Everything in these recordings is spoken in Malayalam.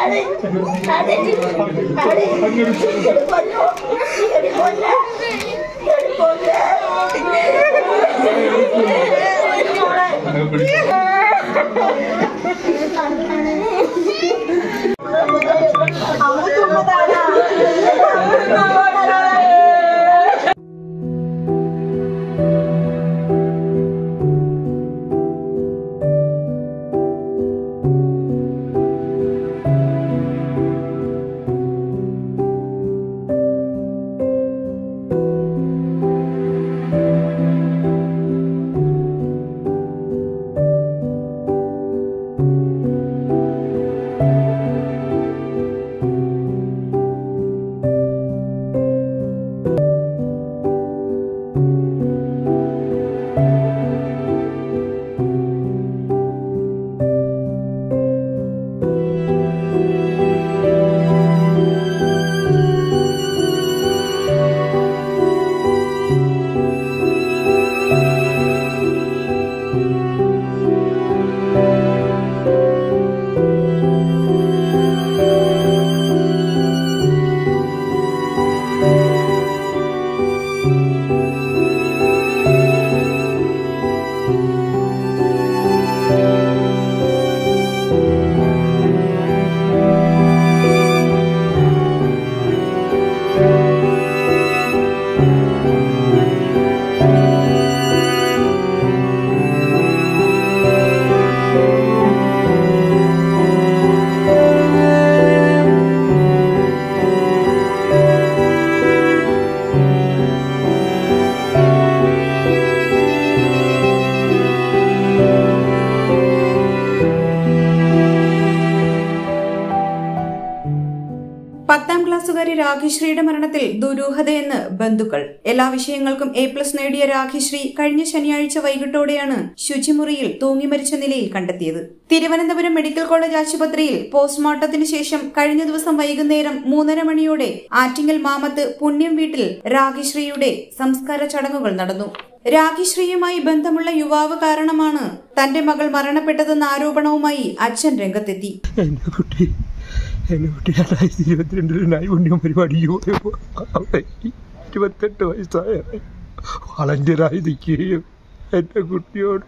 പത്താം ക്ലാസ്സുകാരി രാഖിശ്രീയുടെ മരണത്തിൽ ദുരൂഹതയെന്ന് ബന്ധുക്കൾ എല്ലാ വിഷയങ്ങൾക്കും എ പ്ലസ് നേടിയ രാഖിശ്രീ കഴിഞ്ഞ ശനിയാഴ്ച വൈകിട്ടോടെയാണ് ശുചിമുറിയിൽ തൂങ്ങി മരിച്ച നിലയിൽ കണ്ടെത്തിയത് തിരുവനന്തപുരം മെഡിക്കൽ കോളേജ് ആശുപത്രിയിൽ പോസ്റ്റ്മോർട്ടത്തിന് ശേഷം കഴിഞ്ഞ ദിവസം വൈകുന്നേരം മൂന്നര മണിയോടെ ആറ്റിങ്ങൽ മാമത്ത് പുണ്യം വീട്ടിൽ രാഖിശ്രീയുടെ സംസ്കാര ചടങ്ങുകൾ നടന്നു രാഖിശ്രീയുമായി ബന്ധമുള്ള യുവാവ് കാരണമാണ് തന്റെ മകൾ മരണപ്പെട്ടതെന്ന ആരോപണവുമായി അച്ഛൻ രംഗത്തെത്തി എൻ്റെ കുട്ടി എൻ്റെ കുട്ടി രണ്ടായിരത്തി ഇരുപത്തിരണ്ടിൽ നൈപുണ്യം പരിപാടിക്ക് പോയപ്പോൾ അവിടെ ഇരുപത്തെട്ട് വയസ്സായ വളണ്ടിയറായി നിൽക്കുകയും എൻ്റെ കുട്ടിയോട്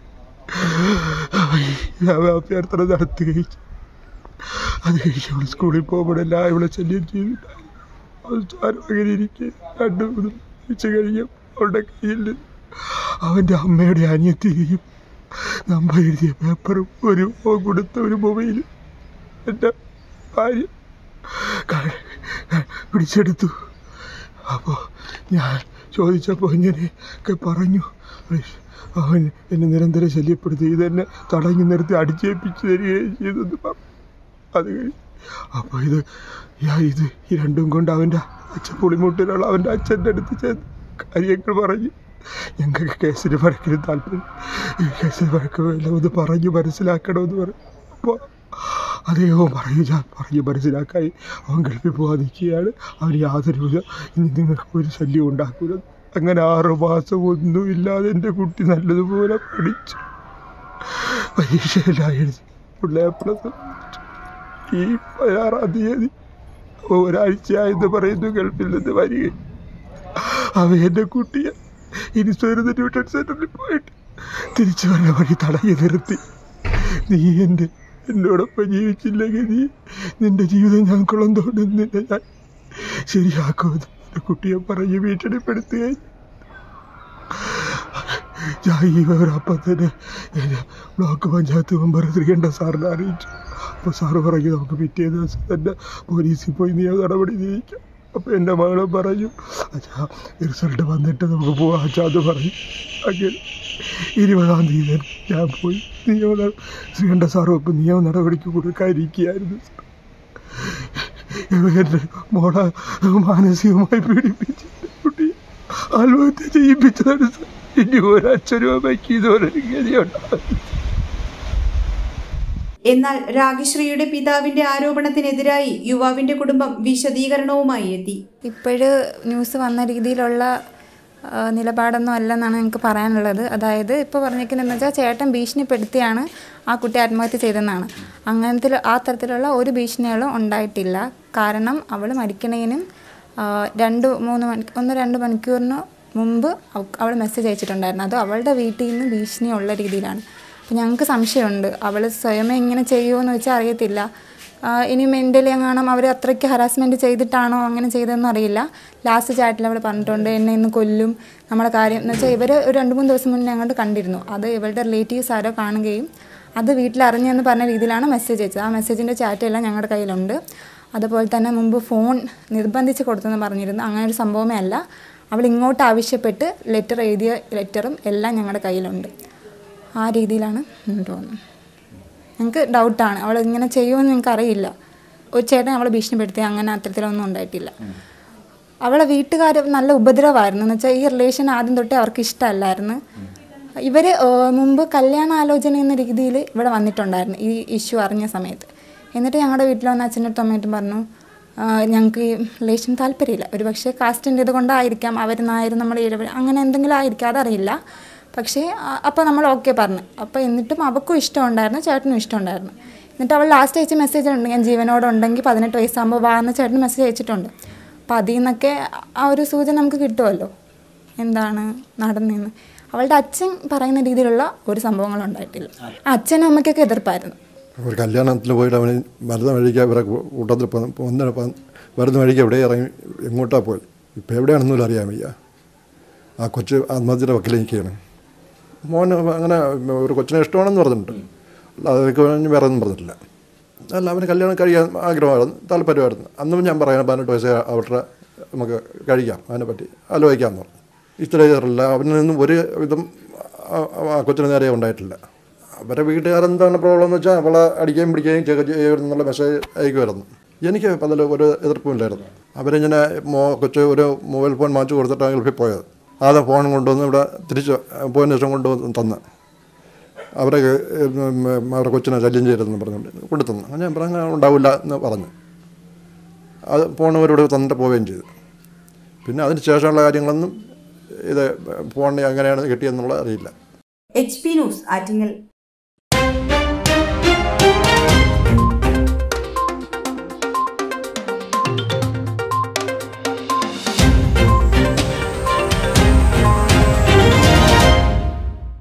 അഭ്യർത്ഥന നടത്തുകയും ചെയ്തു. അത് കഴിഞ്ഞ് അവൾ സ്കൂളിൽ പോകുമ്പോഴെല്ലാം ഇവിടെ ശല്യം ചെയ്തിട്ടായി അവസാനം അങ്ങനെ ഇരിക്കെ രണ്ട് മൂന്ന് ഉച്ച കഴിഞ്ഞ് അവളുടെ കയ്യിൽ അവൻ്റെ അമ്മയുടെ അനിയത്തിയും നമ്പർ എഴുതിയ പേപ്പറും ഒരു ഫോൺ കൊടുത്ത ഒരു മൊബൈലും എൻ്റെ ഭാര്യ ക- ക- പിടിച്ചെടുത്തു അപ്പോൾ ഞാൻ ചോദിച്ചപ്പോൾ ഇങ്ങനെയൊക്കെ പറഞ്ഞു അവൻ എന്നെ നിരന്തരം ശല്യപ്പെടുത്തി ഇതെന്നെ തടഞ്ഞു നിർത്തി അടിച്ചേൽപ്പിച്ച് തരികയും ചെയ്തെന്ന് പറഞ്ഞു അത് കഴിഞ്ഞ് അപ്പോൾ ഇത് ഞാൻ ഇത് ഈ രണ്ടും കൊണ്ട് അവൻ്റെ അച്ഛൻ പുളിമുട്ടിലുള്ള അവൻ്റെ അച്ഛൻ്റെ അടുത്ത് ചെന്ന് കാര്യങ്ങൾ പറഞ്ഞു ഞങ്ങൾക്ക് കേസിന് വഴക്കിന് താല്പര്യം ഈ കേസിന് വഴക്കുമില്ല ഒന്ന് പറഞ്ഞു മനസ്സിലാക്കണമെന്ന് പറഞ്ഞു അപ്പോൾ അദ്ദേഹവും പറയൂ ഞാൻ പറഞ്ഞു മനസ്സിലാക്കായി അവൻ ഗൾഫിൽ പോകാൻ നിൽക്കുകയാണ് അവന് യാതൊരു വിധ ഇനി നിങ്ങൾക്ക് ഒരു ശല്യം ഉണ്ടാക്കൂല അങ്ങനെ ആറു മാസം ഒന്നുമില്ലാതെ എൻ്റെ കുട്ടി നല്ലതുപോലെ പഠിച്ചു പരീക്ഷയെല്ലാം എഴുതി പിള്ളേ പ്ലസ് ഈ പതിനാറാം തീയതി ഒരാഴ്ചയായെന്ന് പറയുന്നു ഗൾഫിൽ നിന്ന് വരികയും അവ എൻ്റെ കുട്ടിയെ ഇൻസ്പയർ ട്യൂഷൻ സെൻറ്ററിൽ പോയിട്ട് തിരിച്ചു വന്ന വഴി തടഞ്ഞു നിർത്തി നീ എൻ്റെ എന്നോടൊപ്പം ജീവിച്ചില്ലെങ്കിൽ നീ നിന്റെ ജീവിതം ഞങ്ങൾക്കുളം തോണ്ടും നിന്നെ ഞാൻ ശരിയാക്കുമെന്ന് എൻ്റെ കുട്ടിയെ പറഞ്ഞ് ഭീഷണിപ്പെടുത്തുകയും ഞാൻ ഈ വിവരം അപ്പം തന്നെ ഞാൻ ബ്ലോക്ക് പഞ്ചായത്ത് മെമ്പർ ശ്രീകണ്ഠ സാറിനെ അറിയിച്ചു അപ്പോൾ സാറ് പറഞ്ഞു നമുക്ക് പിറ്റേ ദിവസം തന്നെ പോലീസിൽ പോയി നിയമ നടപടി നീക്കാം അപ്പോൾ എൻ്റെ മകളും പറഞ്ഞു അച്ഛാ റിസൾട്ട് വന്നിട്ട് നമുക്ക് പോവാം അച്ഛാ എന്ന് പറഞ്ഞു അങ്ങനെ ഇരുപതാം തീയതി ഞാൻ പോയി നിയമ നട- ശ്രീകണ്ഠ സാറും ഇപ്പം നിയമ നടപടിക്ക് കൊടുക്കാതിരിക്കുകയായിരുന്നു എൻ്റെ മോളെ മാനസികമായി പീഡിപ്പിച്ച് കുട്ടി ആത്മഹത്യ ചെയ്യിപ്പിച്ചതാണ് സാർ. ഇനി ഒരച്ഛനും അമ്മയ്ക്ക് ഇതുപോലെ ഒരു ഗതിയുണ്ടാവില്ല എന്നാൽ രാഗിശ്രീയുടെ പിതാവിന്റെ ആരോപണത്തിനെതിരായി യുവാവിന്റെ കുടുംബം വിശദീകരണവുമായി എത്തി ഇപ്പോഴ് ന്യൂസ് വന്ന രീതിയിലുള്ള ആ, നിലപാടൊന്നും അല്ലെന്നാണ് എനിക്ക് പറയാനുള്ളത് അതായത് ഇപ്പോൾ പറഞ്ഞിരിക്കുന്നതെന്ന് വെച്ചാൽ ചേട്ടൻ ഭീഷണിപ്പെടുത്തിയാണ് ആ കുട്ടി ആത്മഹത്യ ചെയ്തതെന്നാണ് അങ്ങനത്തെ ആ തരത്തിലുള്ള ഒരു ഭീഷണികളും ഉണ്ടായിട്ടില്ല കാരണം അവൾ മരിക്കണേനും ആ, രണ്ട് മൂന്ന് മണി ഒന്ന് രണ്ട് മണിക്കൂറിന് മുമ്പ് അവൾ മെസ്സേജ് അയച്ചിട്ടുണ്ടായിരുന്നു അത് അവളുടെ വീട്ടിൽ നിന്ന് ഭീഷണിയുള്ള രീതിയിലാണ് അപ്പോൾ ഞങ്ങൾക്ക് സംശയമുണ്ട് അവൾ സ്വയമേ ഇങ്ങനെ ചെയ്യുമോ എന്ന് വെച്ചാൽ അറിയത്തില്ല ആ, ഇനി മെൻ്റലി എങ്ങാനും അവർ അത്രയ്ക്ക് ഹറാസ്മെൻറ്റ് ചെയ്തിട്ടാണോ അങ്ങനെ ചെയ്തതെന്ന് അറിയില്ല ലാസ്റ്റ് ചാറ്റിൽ അവൾ പറഞ്ഞിട്ടുണ്ട് എന്നെ ഇന്ന് കൊല്ലും നമ്മളെ കാര്യം എന്ന് വെച്ചാൽ ഇവർ ഒരു രണ്ട് മൂന്ന് ദിവസം മുന്നേ അങ്ങോട്ട് കണ്ടിരുന്നു അത് ഇവരുടെ റിലേറ്റീവ്സ് ആരോ കാണുകയും അത് വീട്ടിൽ അറിഞ്ഞെന്ന് പറഞ്ഞ രീതിയിലാണ് മെസ്സേജ് അയച്ചത് ആ മെസ്സേജിൻ്റെ ചാറ്റ് എല്ലാം ഞങ്ങളുടെ കയ്യിലുണ്ട് അതുപോലെ തന്നെ മുമ്പ് ഫോൺ നിർബന്ധിച്ച് കൊടുത്തെന്ന് പറഞ്ഞിരുന്നു അങ്ങനെ ഒരു സംഭവമേ അല്ല അവൾ ഇങ്ങോട്ട് ആവശ്യപ്പെട്ട് ലെറ്റർ എഴുതിയ ലെറ്ററും എല്ലാം ഞങ്ങളുടെ കയ്യിലുണ്ട് ആ രീതിയിലാണ് മുന്നോട്ട് പോകുന്നത് ഞങ്ങൾക്ക് ഡൗട്ടാണ് അവൾ ഇങ്ങനെ ചെയ്യുമെന്ന് ഞങ്ങൾക്ക് അറിയില്ല ഒരു ചേട്ടൻ അവളെ ഭീഷണിപ്പെടുത്തി അങ്ങനെ അത്തരത്തിലൊന്നും ഉണ്ടായിട്ടില്ല അവളെ വീട്ടുകാർ നല്ല ഉപദ്രവമായിരുന്നു എന്ന് വെച്ചാൽ ഈ റിലേഷൻ ആദ്യം തൊട്ടേ അവർക്ക് ഇഷ്ടമല്ലായിരുന്നു ഇവർ മുമ്പ് കല്യാണ ആലോചന എന്ന രീതിയിൽ ഇവിടെ വന്നിട്ടുണ്ടായിരുന്നു ഈ ഇഷ്യൂ അറിഞ്ഞ സമയത്ത് എന്നിട്ട് ഞങ്ങളുടെ വീട്ടിൽ വന്ന അച്ഛൻ്റെ അടുത്തും അമ്മയിട്ടും പറഞ്ഞു "ആ, ഞങ്ങൾക്ക് ഈ റിലേഷൻ താല്പര്യമില്ല ഒരു പക്ഷേ കാസ്റ്റിൻ്റെ ഇത് കൊണ്ടായിരിക്കാം അവർ നായർ നമ്മൾ ഇഴവ അങ്ങനെ എന്തെങ്കിലും ആയിരിക്കാം അതറിയില്ല പക്ഷേ അപ്പോൾ നമ്മൾ ഓക്കെ പറഞ്ഞു അപ്പോൾ എന്നിട്ടും അവൾക്കും ഇഷ്ടമുണ്ടായിരുന്നു ചേട്ടനും ഇഷ്ടമുണ്ടായിരുന്നു എന്നിട്ട് അവൾ ലാസ്റ്റ് അയച്ച മെസ്സേജ് ഉണ്ട് ഞാൻ ജീവനോടെ ഉണ്ടെങ്കിൽ പതിനെട്ട് വയസ്സാകുമ്പോൾ വാ എന്ന് ചേട്ടന് മെസ്സേജ് അയച്ചിട്ടുണ്ട് അപ്പോൾ അതിൽ നിന്നൊക്കെ ആ ഒരു സൂചന നമുക്ക് കിട്ടുമല്ലോ എന്താണ് നടന്നതെന്ന് അവളുടെ അച്ഛൻ പറയുന്ന രീതിയിലുള്ള ഒരു സംഭവങ്ങളും ഉണ്ടായിട്ടില്ല അച്ഛനും അമ്മയ്ക്കൊക്കെ എതിർപ്പായിരുന്നു ഒരു കല്യാണത്തിന് പോയിട്ട് അവന് വരുന്ന വഴിക്ക് അവരെ കൂട്ടത്തിൽ ഒന്നിനെ വരുന്ന വഴിക്ക് എവിടെ ഇറങ്ങി എങ്ങോട്ടാ പോയി ഇപ്പം എവിടെയാണെന്നും അറിയാൻ വയ്യ ആ കൊച്ച് ആത്മഹത്യയുടെ വക്കിലേക്കാണ് മോന് അങ്ങനെ ഒരു കൊച്ചിനെ ഇഷ്ടമാണെന്ന് പറഞ്ഞിട്ടുണ്ട് അല്ലാതെ അതൊക്കെ കഴിഞ്ഞ് വേറെ ഒന്നും പറഞ്ഞിട്ടില്ല അല്ല അവന് കല്യാണം കഴിയാൻ ആഗ്രഹമായിരുന്നു താല്പര്യമായിരുന്നു അന്നും ഞാൻ പറയാം പതിനെട്ട് വയസ്സ് അവരുടെ നമുക്ക് കഴിക്കാം അതിനെപ്പറ്റി ആലോചിക്കാമെന്ന് പറഞ്ഞു ഇത്ര ചെയ്തിട്ടില്ല അവനിൽ നിന്നും ഒരു വിധം ആ- ആ കൊച്ചിന് നേരെ ഉണ്ടായിട്ടില്ല അവരെ വീട്ടുകാരെന്താണ് പ്രോബ്ലം എന്ന് വെച്ചാൽ അവളെ അടിക്കുകയും പിടിക്കുകയും ചെയ്യുന്നുള്ള മെസ്സേജ് അയക്കുമായിരുന്നു എനിക്ക് അതിൽ ഒരു എതിർപ്പുമില്ലായിരുന്നു അവരിങ്ങനെ മോ കൊച്ച് ഒരു മൊബൈൽ ഫോൺ മാറ്റി കൊടുത്തിട്ടാണ് ഗൾഫിൽ പോയത് ആദ്യം ഫോൺ കൊണ്ടുവന്ന് ഇവിടെ തിരിച്ച് പോയതിന് ശേഷം കൊണ്ടുവന്ന് തന്ന് അവരെ ഉം, അവരുടെ കൊച്ചിനെ ശല്യം ചെയ്തെന്ന് പറഞ്ഞുകൊണ്ട് കൊണ്ടു തന്നു അങ്ങനെ ഞാൻ പറഞ്ഞു "അങ്ങനെ ഉണ്ടാവില്ല എന്ന് പറഞ്ഞു അത് ഫോൺ അവരോട് തന്നിട്ട് പോവുകയും ചെയ്തു പിന്നെ അതിന് ശേഷമുള്ള കാര്യങ്ങളൊന്നും ഇത് ഫോണിന് എങ്ങനെയാണ് കിട്ടിയെന്നുള്ള അറിയില്ല എച്ച് പി ന്യൂസ് ആറ്റിങ്ങൽ